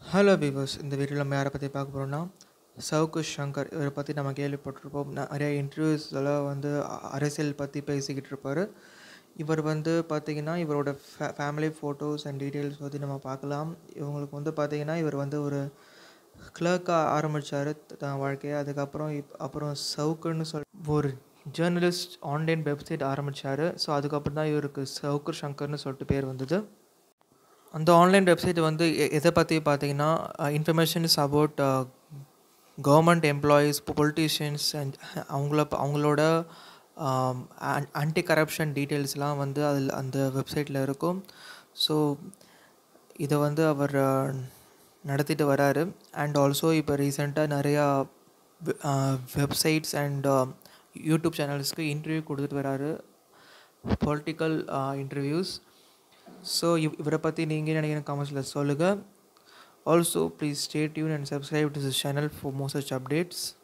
hello viewers இந்த வீடியோவில் நம்ம யாரை பற்றி பார்க்க போகிறோம்னா சவுக்கு சங்கர் இவரை பற்றி நம்ம கேள்விப்பட்டிருப்போம் நிறைய இன்டர்வியூஸில் வந்து அ- அரசியல் பற்றி பேசிக்கிட்டு இருப்பார் இவர் வந்து பார்த்திங்கன்னா இவரோட ஃபே ஃபேமிலி ஃபோட்டோஸ் அண்ட் டீட்டெயில்ஸ் பற்றி நம்ம பார்க்கலாம் இவங்களுக்கு வந்து பார்த்திங்கன்னா இவர் வந்து ஒரு கிளர்க்காக ஆரம்பித்தார் தன் வாழ்க்கையை அதுக்கப்புறம் இப் அப்புறம் சவுக்குன்னு சொல் ஒரு ஜேர்னலிஸ்ட் ஆன்லைன் வெப்சைட் ஆரம்பித்தார் ஸோ அதுக்கப்புறம் தான் இவருக்கு சவுக்கு சங்கர்னு சொல்லிட்டு பேர் வந்தது அந்த ஆன்லைன் வெப்சைட் வந்து எ- எதை பற்றி பார்த்தீங்கன்னா informations about government employees politicians and அவங்கள ப- அவங்களோட ஆன்டி கரப்ஷன் டீட்டெயில்ஸ்லாம் வந்து அதில் அந்த வெப்சைட்டில் இருக்கும் ஸோ இதை வந்து அவர் அஹ், நடத்திட்டு வராரு அண்ட் ஆல்சோ இப்போ ரீசெண்டாக நிறையா வெப்சைட்ஸ் அண்ட் யூடியூப் சேனல்ஸ்க்கு இன்டர்வியூ கொடுத்துட்டு வராரு பொலிட்டிக்கல் இன்டர்வியூஸ் ஸோ இவ் இவரை பற்றி நீங்கள் நினைக்கிற காமெண்ட்ஸில் சொல்லுங்கள் also please stay tune and subscribe to this channel for more such updates